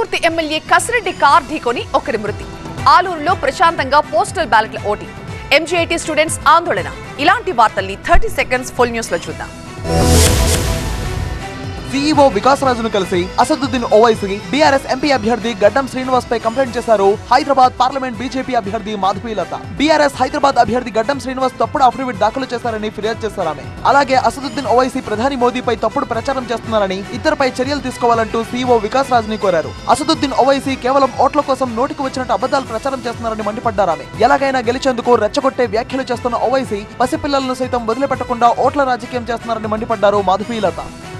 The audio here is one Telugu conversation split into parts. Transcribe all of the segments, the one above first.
తుంగతుర్తి ఎమ్మెల్యే కసిరెడ్డి కార్ ఢీకొని ఒకరి మృతి ఆలూరులో ప్రశాంతంగా పోస్టల్ బ్యాలెట్ల ఓటింగ్ ఎంజీఐటీ స్టూడెంట్స్ ఆందోళన ఇలాంటి వార్తల్ని థర్టీ సెకండ్స్ ఫుల్ న్యూస్ లో చూద్దాం సీఈఓ వికాసరాజును కలిసి అసదుద్దీన్ ఓవైసీ బీఆర్ఎస్ ఎంపీ అభ్యర్థి గడ్డం శ్రీనివాస్ పై కంప్లైంట్ చేశారు హైదరాబాద్ పార్లమెంట్ బీజేపీ అభ్యర్థి మాధవీలత బీఆర్ఎస్ హైదరాబాద్ అభ్యర్థి గడ్డం శ్రీనివాస్ తప్పుడు అఫిడవిట్ దాఖలు చేశారని ఫిర్యాదు చేశారు ఆమె అలాగే అసదుద్దీన్ ఓవైసీ ప్రధాని మోదీపై తప్పుడు ప్రచారం చేస్తున్నారని ఇద్దరిపై చర్యలు తీసుకోవాలంటూ సీఈఓ వికాస్ రాజుని కోరారు అసదుద్దీన్ ఓవైసీ కేవలం ఓట్ల కోసం నోటికి వచ్చినట్టు అబద్ధాలు ప్రచారం చేస్తున్నారని మండిపడ్డారు ఆమె ఎలాగైనా గెలిచేందుకు రెచ్చగొట్టే వ్యాఖ్యలు చేస్తున్న ఓవైసీ పసిపిల్లలను సైతం వదిలిపెట్టకుండా ఓట్ల రాజకీయం చేస్తున్నారని మండిపడ్డారు మాధవీలత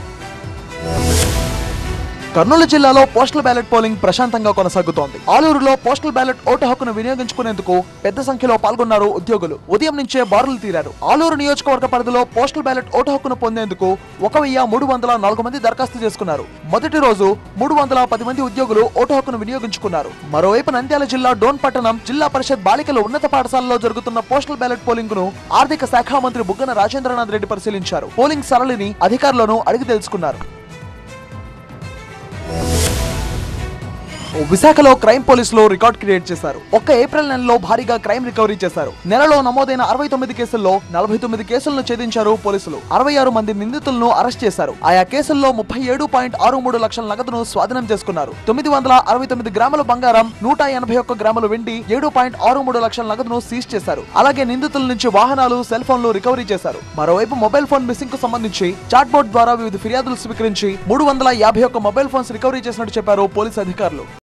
కర్నూలు జిల్లాలో పోస్టల్ బ్యాలెట్ పోలింగ్ ప్రశాంతంగా కొనసాగుతోంది ఆలూరులో పోస్టల్ బ్యాలెట్ ఓటు హక్కును వినియోగించుకునేందుకు పెద్ద సంఖ్యలో పాల్గొన్నారు ఉద్యోగులు ఉదయం నుంచే బారులు తీరారు ఆలూరు నియోజకవర్గ పరిధిలో పోస్టల్ బ్యాలెట్ ఓటు హక్కును పొందేందుకు ఒక వెయ్యి మూడు వందల నాలుగు మంది దరఖాస్తు చేసుకున్నారు మొదటి రోజు మూడు వందల పది మంది ఉద్యోగులు ఓటు హక్కును వినియోగించుకున్నారు మరోవైపు నంద్యాల జిల్లా డోన్ పట్టణం జిల్లా పరిషత్ బాలికల ఉన్నత పాఠశాలలో జరుగుతున్న పోస్టల్ బ్యాలెట్ పోలింగ్ ను ఆర్థిక శాఖ మంత్రి బుగ్గన రాజేంద్రనాథ్ రెడ్డి పరిశీలించారు పోలింగ్ సరళిని అధికారులను అడిగి తెలుసుకున్నారు విశాఖలో క్రైమ్ పోలీసులు రికార్డ్ క్రియేట్ చేశారు ఒక్క ఏప్రిల్ నెలలో భారీగా క్రైమ్ రికవరీ చేశారు నెలలో నమోదైన అరవై తొమ్మిది కేసుల్లో నలభై తొమ్మిది కేసులను ఛేదించారు పోలీసులు అరవై ఆరు మంది నిందితులను అరెస్ట్ చేశారు ఆయా కేసుల్లో ముప్పై ఏడు పాయింట్ ఆరు మూడు లక్షల నగదును స్వాధీనం చేసుకున్నారు తొమ్మిది వందల అరవై తొమ్మిది గ్రాముల బంగారం నూట ఎనభై ఒక్క గ్రాముల వెండి ఏడు పాయింట్ ఆరు మూడు లక్షల నగదును సీజ్ చేశారు అలాగే నిందితుల నుంచి వాహనాలు సెల్ ఫోన్లు రికవరీ చేశారు మరోవైపు మొబైల్ ఫోన్ మిస్సింగ్ కు సంబంధించి చాట్ బోర్డ్ ద్వారా వివిధ ఫిర్యాదులు స్వీకరించి మూడు వందల యాభై ఒక్క మొబైల్ ఫోన్స్ రికవరీ చేసినట్టు చెప్పారు పోలీసు అధికారులు